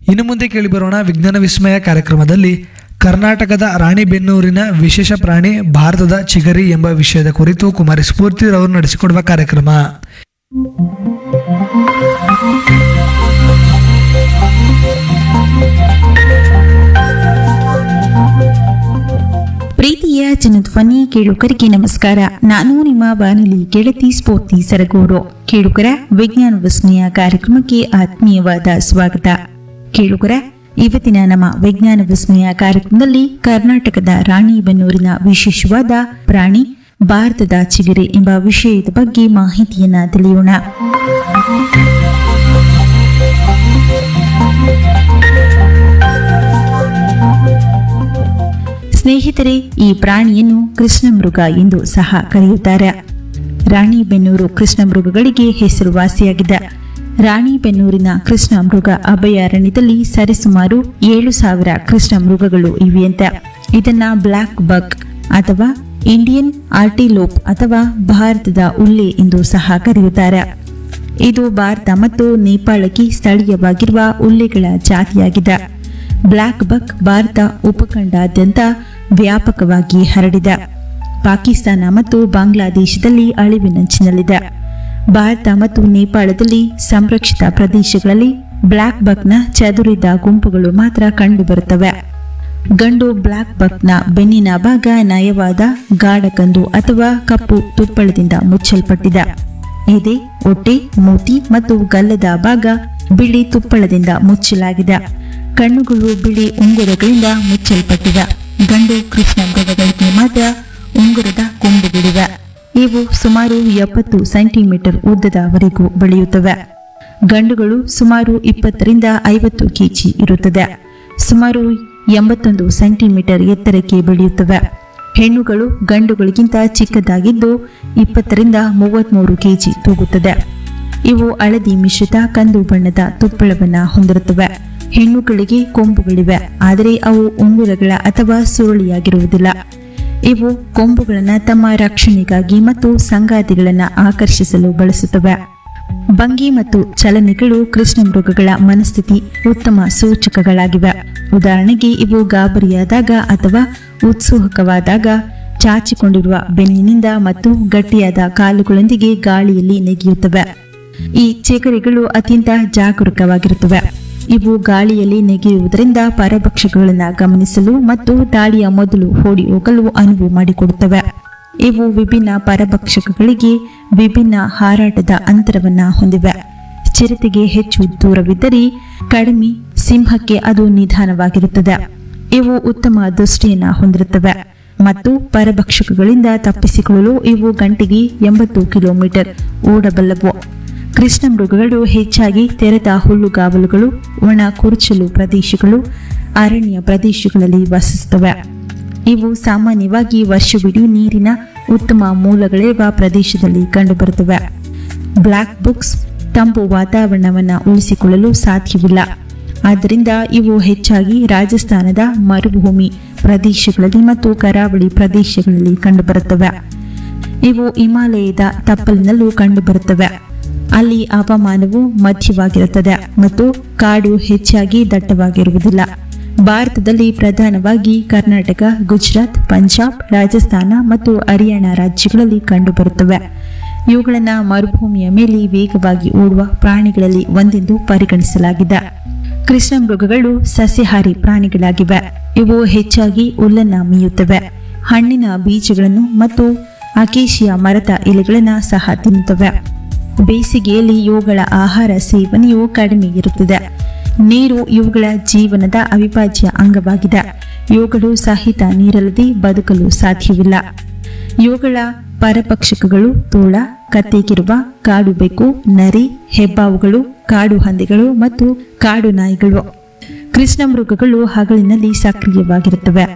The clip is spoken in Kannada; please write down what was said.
ಇನ್ನು ಮುಂದೆ ಕೇಳಿಬರೋಣ ವಿಜ್ಞಾನ ವಿಸ್ಮಯ ಕಾರ್ಯಕ್ರಮದಲ್ಲಿ ಕರ್ನಾಟಕದ ರಾಣಿಬೆನ್ನೂರಿನ ವಿಶೇಷ ಪ್ರಾಣಿ ಭಾರತದ ಚಿಗರಿ ಎಂಬ ವಿಷಯದ ಕುರಿತು ಕುಮಾರಿ ಸ್ಫೂರ್ತಿರವರು ನಡೆಸಿಕೊಡುವ ಕಾರ್ಯಕ್ರಮ ಪ್ರೀತಿಯ ಜನಧ್ವನಿ ಕೇಳುಗರಿಗೆ ನಮಸ್ಕಾರ ನಾನು ನಿಮ್ಮ ಬಾನುಲಿ ಗೆಳತಿ ಸ್ಫೂರ್ತಿ ಸರಗೂರು ಕೇಳುಗರ ವಿಜ್ಞಾನ ವಿಸ್ಮಯ ಕಾರ್ಯಕ್ರಮಕ್ಕೆ ಆತ್ಮೀಯವಾದ ಸ್ವಾಗತ ಕೇಳುಗರ ಇವತ್ತಿನ ನಮ್ಮ ವಿಜ್ಞಾನ ವಿಸ್ಮಯ ಕಾರ್ಯಕ್ರಮದಲ್ಲಿ ಕರ್ನಾಟಕದ ರಾಣಿಬೆನ್ನೂರಿನ ವಿಶೇಷವಾದ ಪ್ರಾಣಿ ಭಾರತದ ಚಿಗರೆ ಎಂಬ ವಿಷಯದ ಬಗ್ಗೆ ಮಾಹಿತಿಯನ್ನ ತಿಳಿಯೋಣ ಸ್ನೇಹಿತರೆ ಈ ಪ್ರಾಣಿಯನ್ನು ಕೃಷ್ಣಮೃಗ ಎಂದು ಸಹ ಕರೆಯುತ್ತಾರೆ ರಾಣಿಬೆನ್ನೂರು ಕೃಷ್ಣಮೃಗಗಳಿಗೆ ಹೆಸರುವಾಸಿಯಾಗಿದೆ ರಾಣಿಬೆನ್ನೂರಿನ ಕೃಷ್ಣ ಮೃಗ ಅಭಯಾರಣ್ಯದಲ್ಲಿ ಸರಿಸುಮಾರು ಏಳು ಸಾವಿರ ಕೃಷ್ಣ ಮೃಗಗಳು ಇವೆಯಂತೆ ಇದನ್ನ ಬ್ಲ್ಯಾಕ್ ಬಕ್ ಅಥವಾ ಇಂಡಿಯನ್ ಆರ್ಟಿಲೋಪ್ ಅಥವಾ ಭಾರತದ ಉಲ್ಲೆ ಎಂದು ಸಹ ಕರೆಯುತ್ತಾರೆ ಇದು ಭಾರತ ಮತ್ತು ನೇಪಾಳಕ್ಕೆ ಸ್ಥಳೀಯವಾಗಿರುವ ಉಲ್ಲೆಗಳ ಜಾತಿಯಾಗಿದೆ ಬ್ಲ್ಯಾಕ್ ಬಕ್ ಭಾರತ ಉಪಖಂಡಾದ್ಯಂತ ವ್ಯಾಪಕವಾಗಿ ಹರಡಿದೆ ಪಾಕಿಸ್ತಾನ ಮತ್ತು ಬಾಂಗ್ಲಾದೇಶದಲ್ಲಿ ಅಳಿವಿನಂಚಿನಲ್ಲಿದೆ ಭಾರತ ಮತ್ತು ನೇಪಾಳದಲ್ಲಿ ಸಂರಕ್ಷಿತ ಪ್ರದೇಶಗಳಲ್ಲಿ ಬ್ಲ್ಯಾಕ್ ಬಕ್ನ ಚದುರಿದ ಗುಂಪುಗಳು ಮಾತ್ರ ಕಂಡುಬರುತ್ತವೆ ಗಂಡು ಬ್ಲ್ಯಾಕ್ ಬಕ್ನ ಬೆನ್ನಿನ ಭಾಗ ನಯವಾದ ಗಾಢಕಂದು ಅಥವಾ ಕಪ್ಪು ತುಪ್ಪಳದಿಂದ ಮುಚ್ಚಲ್ಪಟ್ಟಿದೆ ಎದೆ ಹೊಟ್ಟೆ ಮೂತಿ ಮತ್ತು ಗಲ್ಲದ ಭಾಗ ಬಿಳಿ ತುಪ್ಪಳದಿಂದ ಮುಚ್ಚಲಾಗಿದೆ ಕಣ್ಣುಗಳು ಬಿಳಿ ಉಂಗುರಗಳಿಂದ ಮುಚ್ಚಲ್ಪಟ್ಟಿವೆ ಗಂಡು ಕೃಷ್ಣ ಮೃಗಗಳಿಗೆ ಮಾತ್ರ ಉಂಗುರದ ಕೊಂಬುಗಳಿವೆ ಇವು ಸುಮಾರು ಎಪ್ಪತ್ತು ಸೆಂಟಿಮೀಟರ್ ಉದ್ದದವರೆಗೂ ಬೆಳೆಯುತ್ತವೆ ಗಂಡುಗಳು ಸುಮಾರು ಇಪ್ಪತ್ತರಿಂದ ಐವತ್ತು ಕೆಜಿ ಇರುತ್ತದೆ ಸುಮಾರು ಎಂಬತ್ತೊಂದು ಸೆಂಟಿಮೀಟರ್ ಎತ್ತರಕ್ಕೆ ಬೆಳೆಯುತ್ತವೆ ಹೆಣ್ಣುಗಳು ಗಂಡುಗಳಿಗಿಂತ ಚಿಕ್ಕದಾಗಿದ್ದು ಇಪ್ಪತ್ತರಿಂದ ಮೂವತ್ತ್ಮೂರು ಕೆಜಿ ತೂಗುತ್ತದೆ ಇವು ಹಳದಿ ಮಿಶ್ರಿತ ಕಂದು ಬಣ್ಣದ ತುಪ್ಪಳವನ್ನ ಹೊಂದಿರುತ್ತವೆ ಹೆಣ್ಣುಗಳಿಗೆ ಕೊಂಬುಗಳಿವೆ ಆದರೆ ಅವು ಉಂಗುರಗಳ ಅಥವಾ ಸುರುಳಿಯಾಗಿರುವುದಿಲ್ಲ ಇವು ಕೊಂಬುಗಳನ್ನು ತಮ್ಮ ರಕ್ಷಣೆಗಾಗಿ ಮತ್ತು ಸಂಗಾತಿಗಳನ್ನು ಆಕರ್ಷಿಸಲು ಬಳಸುತ್ತವೆ ಭಂಗಿ ಮತ್ತು ಚಲನೆಗಳು ಕೃಷ್ಣ ಮೃಗಗಳ ಮನಸ್ಥಿತಿ ಉತ್ತಮ ಸೂಚಕಗಳಾಗಿವೆ ಉದಾಹರಣೆಗೆ ಇವು ಗಾಬರಿಯಾದಾಗ ಅಥವಾ ಉತ್ಸುಕವಾದಾಗ ಚಾಚಿಕೊಂಡಿರುವ ಬೆನ್ನಿನಿಂದ ಮತ್ತು ಗಟ್ಟಿಯಾದ ಕಾಲುಗಳೊಂದಿಗೆ ಗಾಳಿಯಲ್ಲಿ ನೆಗೆಯುತ್ತವೆ ಈ ಚೇಕರಿಗಳು ಅತ್ಯಂತ ಜಾಗರೂಕವಾಗಿರುತ್ತವೆ ಇವು ಗಾಳಿಯಲ್ಲಿ ನೆಗೆಯುವುದರಿಂದ ಪರಭಕ್ಷಕಗಳನ್ನು ಗಮನಿಸಲು ಮತ್ತು ದಾಳಿಯ ಮೊದಲು ಓಡಿ ಹೋಗಲು ಅನುವು ಮಾಡಿಕೊಡುತ್ತವೆ ಇವು ವಿಭಿನ್ನ ಪರಭಕ್ಷಕಗಳಿಗೆ ವಿಭಿನ್ನ ಹಾರಾಟದ ಅಂತರವನ್ನ ಹೊಂದಿವೆ ಚಿರತೆಗೆ ಹೆಚ್ಚು ದೂರವಿದ್ದರೆ ಕಡಿಮೆ ಸಿಂಹಕ್ಕೆ ಅದು ನಿಧಾನವಾಗಿರುತ್ತದೆ ಇವು ಉತ್ತಮ ದೃಷ್ಟಿಯನ್ನ ಹೊಂದಿರುತ್ತವೆ ಮತ್ತು ಪರಭಕ್ಷಕಗಳಿಂದ ತಪ್ಪಿಸಿಕೊಳ್ಳಲು ಇವು ಗಂಟೆಗೆ ಎಂಬತ್ತು ಕಿಲೋಮೀಟರ್ ಓಡಬಲ್ಲವು ಕೃಷ್ಣ ಮೃಗಗಳು ಹೆಚ್ಚಾಗಿ ತೆರೆದ ಹುಲ್ಲುಗಾವಲುಗಳು ಒಣ ಕುರುಚಲು ಪ್ರದೇಶಗಳು ಅರಣ್ಯ ಪ್ರದೇಶಗಳಲ್ಲಿ ವಾಸಿಸುತ್ತವೆ ಇವು ಸಾಮಾನ್ಯವಾಗಿ ವರ್ಷವಿಡೀ ನೀರಿನ ಉತ್ತಮ ಮೂಲಗಳಿರುವ ಪ್ರದೇಶದಲ್ಲಿ ಕಂಡುಬರುತ್ತವೆ ಬ್ಲ್ಯಾಕ್ ಬುಕ್ಸ್ ತಂಪು ವಾತಾವರಣವನ್ನು ಉಳಿಸಿಕೊಳ್ಳಲು ಸಾಧ್ಯವಿಲ್ಲ ಆದ್ದರಿಂದ ಇವು ಹೆಚ್ಚಾಗಿ ರಾಜಸ್ಥಾನದ ಮರುಭೂಮಿ ಪ್ರದೇಶಗಳಲ್ಲಿ ಮತ್ತು ಕರಾವಳಿ ಪ್ರದೇಶಗಳಲ್ಲಿ ಕಂಡುಬರುತ್ತವೆ ಇವು ಹಿಮಾಲಯದ ತಪ್ಪಲಿನಲ್ಲೂ ಕಂಡುಬರುತ್ತವೆ ಅಲ್ಲಿ ಹವಾಮಾನವು ಮಧ್ಯವಾಗಿರುತ್ತದೆ ಮತ್ತು ಕಾಡು ಹೆಚ್ಚಾಗಿ ದಟ್ಟವಾಗಿರುವುದಿಲ್ಲ ಭಾರತದಲ್ಲಿ ಪ್ರಧಾನವಾಗಿ ಕರ್ನಾಟಕ ಗುಜರಾತ್ ಪಂಜಾಬ್ ರಾಜಸ್ಥಾನ ಮತ್ತು ಹರಿಯಾಣ ರಾಜ್ಯಗಳಲ್ಲಿ ಕಂಡುಬರುತ್ತವೆ ಇವುಗಳನ್ನು ಮರುಭೂಮಿಯ ಮೇಲೆ ವೇಗವಾಗಿ ಓಡುವ ಪ್ರಾಣಿಗಳಲ್ಲಿ ಒಂದೆಂದು ಪರಿಗಣಿಸಲಾಗಿದೆ ಕೃಷ್ಣ ಮೃಗಗಳು ಸಸ್ಯಾಹಾರಿ ಪ್ರಾಣಿಗಳಾಗಿವೆ ಇವು ಹೆಚ್ಚಾಗಿ ಹುಲ್ಲನ್ನ ಮೇಯುತ್ತವೆ ಹಣ್ಣಿನ ಬೀಜಗಳನ್ನು ಮತ್ತು ಅಕೇಶಿಯ ಮರದ ಎಲೆಗಳನ್ನು ಸಹ ತಿನ್ನುತ್ತವೆ ಬೇಸಿಗೆಯಲ್ಲಿ ಇವುಗಳ ಆಹಾರ ಸೇವನೆಯು ಕಡಿಮೆ ಇರುತ್ತದೆ ನೀರು ಇವುಗಳ ಜೀವನದ ಅವಿಭಾಜ್ಯ ಅಂಗವಾಗಿದೆ ಇವುಗಳು ಸಹಿತ ನೀರಲ್ಲದೆ ಬದುಕಲು ಸಾಧ್ಯವಿಲ್ಲ ಇವುಗಳ ಪರಪಕ್ಷಕಗಳು ತೋಳ ಕತ್ತೆಕಿರುವ ಕಾಡು ಬೆಕ್ಕು ನರಿ ಹೆಬ್ಬಾವುಗಳು ಕಾಡು ಹಂದಿಗಳು ಮತ್ತು ಕಾಡು ನಾಯಿಗಳು ಕೃಷ್ಣ ಮೃಗಗಳು ಹಗಲಿನಲ್ಲಿ ಸಕ್ರಿಯವಾಗಿರುತ್ತವೆ